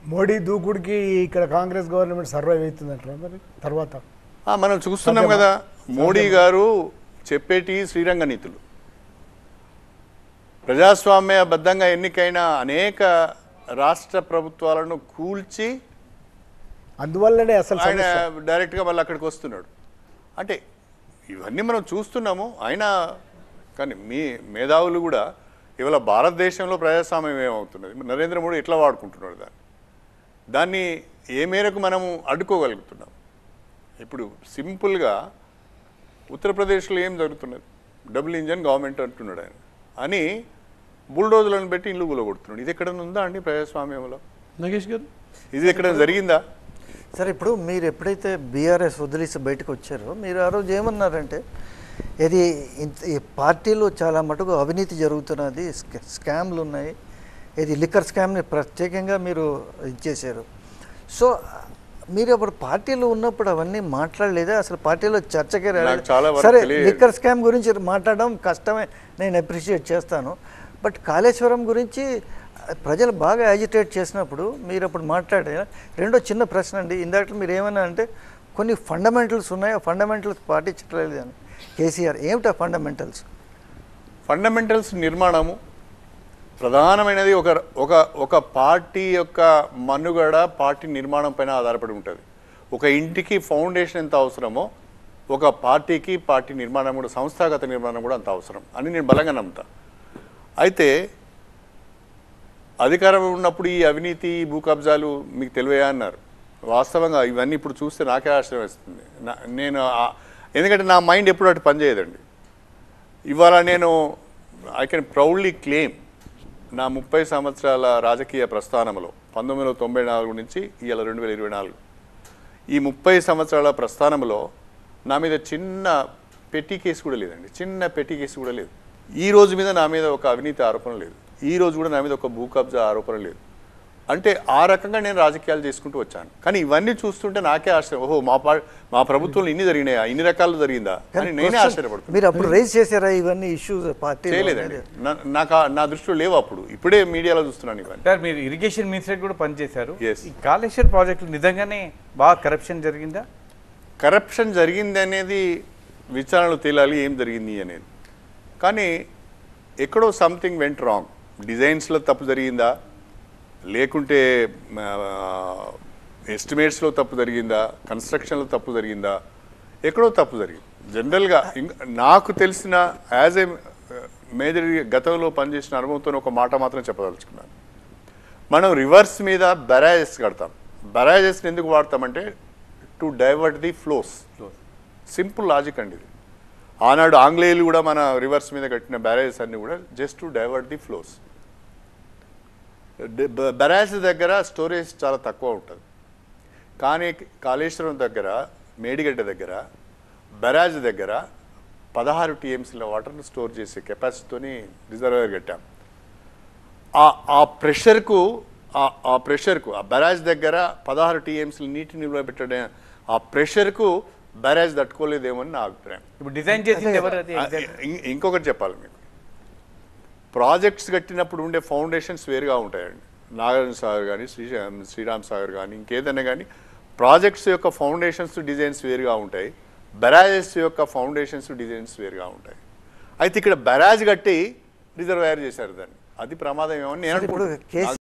మోడీ దూకుడికి ఇక్కడ Congress government survive అవుతుందంటారా మరి తర్వాత ఆ, మనం చూస్తున్నాం కదా మోడీ గారు చెప్పేటి శ్రీరంగ నీతులు ప్రజాస్వామ్యబద్ధంగా ఎన్నికైన అనేక రాష్ట్ర ప్రభుత్వాలను కూల్చి అందువల్లనే అసలు ఆయన సమస్య. డైరెక్ట్గా మళ్ళీ అక్కడికి వస్తున్నాడు అంటే ఇవన్నీ మనం చూస్తున్నాము అయినా కానీ మీ మేధావులు కూడా ఇవాళ భారతదేశంలో ప్రజాస్వామ్యం ఏమవుతున్నది నరేంద్ర మోడీ ఎట్లా వాడుకుంటున్నాడు దాన్ని దాన్ని ఏ మేరకు మనము అడ్డుకోగలుగుతున్నాం ఇప్పుడు సింపుల్గా ఉత్తరప్రదేశ్లో ఏం జరుగుతున్నది డబుల్ ఇంజన్ గవర్నమెంట్ అంటున్నాడు ఆయన అని బుల్డోజులను పెట్టి ఇల్లు కూలగొడుతున్నాడు ఇది ఎక్కడ ఉందా అండి ప్రజాస్వామ్యంలో నగేష్ గారు ఇది ఎక్కడ జరిగిందా సరే ఇప్పుడు మీరు ఎప్పుడైతే బీఆర్ఎస్ వదిలేసి బయటకు వచ్చారో మీరు ఆ రోజు ఏమన్నారంటే ఇది ఇంత- ఈ పార్టీలో చాలా మటుకు అవినీతి జరుగుతున్నది స్కా- స్కామ్లు ఉన్నాయి ఇది లిక్కర్ స్కామ్ని ప్రత్యేకంగా మీరు ఇచ్చేశారు సో మీరు అప్పుడు పార్టీలో ఉన్నప్పుడు అవన్నీ మాట్లాడలేదా అసలు పార్టీలో చర్చకే రాలేదు. నాకు చాలా వరకు సరే తెలియదు. లిక్కర్ స్కామ్ గురించి మాట్లాడడం కష్టమే నేను అప్రిషియేట్ చేస్తాను బట్ కాళేశ్వరం గురించి ప్రజలు బాగా యాజిటేట్ చేసినప్పుడు మీరు అప్పుడు మాట్లాడే రెండో చిన్న ప్రశ్న అండి ఇందాక మీరు ఏమన్నా అంటే కొన్ని ఫండమెంటల్స్ ఉన్నాయి ఆ ఫండమెంటల్స్ పాటించట్లేదు అని కేసీఆర్ ఏమిటా ఫండమెంటల్స్ ఫండమెంటల్స్ నిర్మాణము ప్రధానమైనది ఒక ఒక ఒక పార్టీ యొక్క మనుగడ పార్టీ నిర్మాణం పైన ఆధారపడి ఉంటుంది ఒక ఇంటికి ఫౌండేషన్ ఎంత అవసరమో ఒక పార్టీకి పార్టీ నిర్మాణం కూడా సంస్థాగత నిర్మాణం కూడా అంత అవసరం అని నేను బలంగా నమ్ముతా అయితే అధికారం ఉన్నప్పుడు ఈ అవినీతి ఈ భూ కబ్జాలు మీకు తెలివయా అన్నారు వాస్తవంగా ఇవన్నీ ఇప్పుడు చూస్తే నాకే ఆశ్చర్యం వేస్తుంది నా- నేను ఆ- ఎందుకంటే నా మైండ్ ఎప్పుడు అటు పనిచేయదండి ఇవాళ నేను ఐ కెన్ ప్రౌడ్లీ క్లెయిమ్ నా ముప్పై సంవత్సరాల రాజకీయ ప్రస్థానంలో పంతొమ్మిది వందల తొంభై నాలుగు నుంచి ఇవాళ రెండు వేల ఇరవై నాలుగు ఈ ముప్పై సంవత్సరాల ప్రస్థానంలో నా మీద చిన్న పెట్టి కేసు కూడా లేదండి చిన్న పెట్టి కేసు కూడా లేదు ఈ రోజు మీద నా మీద ఒక అవినీతి ఆరోపణ లేదు ఈ రోజు కూడా నా మీద ఒక భూ కబ్జా ఆరోపణ లేదు అంటే ఆ రకంగా నేను రాజకీయాలు చేసుకుంటూ వచ్చాను కానీ ఇవన్నీ చూస్తుంటే నాకే ఆశ్చర్యం ఓహో మా పా మా ప్రభుత్వంలో ఇన్ని జరిగినాయా ఇన్ని రకాలు జరిగిందా అని నేనే ఆశ్చర్యపడుతున్నాను మీరు అప్పుడు రైజ్ చేశారా ఇవన్నీ ఇష్యూస్ పార్టీ చేయలేదండి నా- నాకు ఆ- నా దృష్టిలో లేవు అప్పుడు ఇప్పుడే మీడియాలో చూస్తున్నాను ఇవన్నీ సార్ మీరు ఇరిగేషన్ మినిస్టర్ కూడా పనిచేశారు Yes. ఈ కాళేశ్వర్ ప్రాజెక్టులు నిజంగానే బాగా కరప్షన్ జరిగిందా కరప్షన్ జరిగింది అనేది విచారణలో తేలాలి ఏం జరిగింది అనేది కానీ ఎక్కడో సంథింగ్ వెంట్ రాంగ్ డిజైన్స్లో తప్పు జరిగిందా లేకుంటే ఎస్టిమేట్స్లో తప్పు జరిగిందా కన్స్ట్రక్షన్లో తప్పు జరిగిందా ఎక్కడో తప్పు జరిగింది జనరల్గా ఇంక నాకు తెలిసిన యాజ్ ఏ మేజర్ గతంలో పనిచేసిన అనుభవంతో ఒక మాట మాత్రం చెప్పదలుచుకున్నాను మనం రివర్స్ మీద బెరాజెస్ కడతాం బెరాజెస్ని ఎందుకు వాడతామంటే to divert the flows simple logic అండి ఇది ఆనాడు ఆంగ్లేయులు కూడా మన రివర్స్ మీద కట్టిన బ్యారేజెస్ అన్ని కూడా just to divert the flows barrage దగ్గర స్టోరేజ్ చాలా తక్కువ ఉంటుంది కానీ కాళేశ్వరం దగ్గర మేడిగడ్డ దగ్గర బరాజ్ దగ్గర పదహారు టీఎంసీల వాటర్ను స్టోర్ చేసే కెపాసిటీతోని రిజర్వాయర్ కట్టాం ఆ ఆ ప్రెషర్కు ఆ- ఆ ప్రెషర్కు ఆ బరాజ్ దగ్గర పదహారు టీఎంసీలు నీటి నిల్వ పెట్టడం ఆ ప్రెషర్కు బరాజ్ తట్టుకోలేదేమో అని నా అభిప్రాయం ఇప్పుడు డిజైన్ చేసింది ఎవరు అది ఆ, ఇం- ఇంకొకటి చెప్పాలి మీకు ప్రాజెక్ట్స్ కట్టినప్పుడు ఉండే ఫౌండేషన్స్ వేరుగా ఉంటాయండి నాగార్జున సాగర్ కానీ శ్రీ శ్రీరామ్ సాగర్ కానీ ఇంకేదైనా కానీ ప్రాజెక్ట్స్ యొక్క ఫౌండేషన్స్ డిజైన్స్ వేరుగా ఉంటాయి బెరాజెస్ యొక్క ఫౌండేషన్స్ డిజైన్స్ వేరుగా ఉంటాయి అయితే ఇక్కడ బెరాజ్ కట్టి రిజర్వాయర్ చేశారు దాన్ని అది ప్రమాదం ఏమని నేను ఇప్పుడు అనుకుంటున్నాను. కేసీ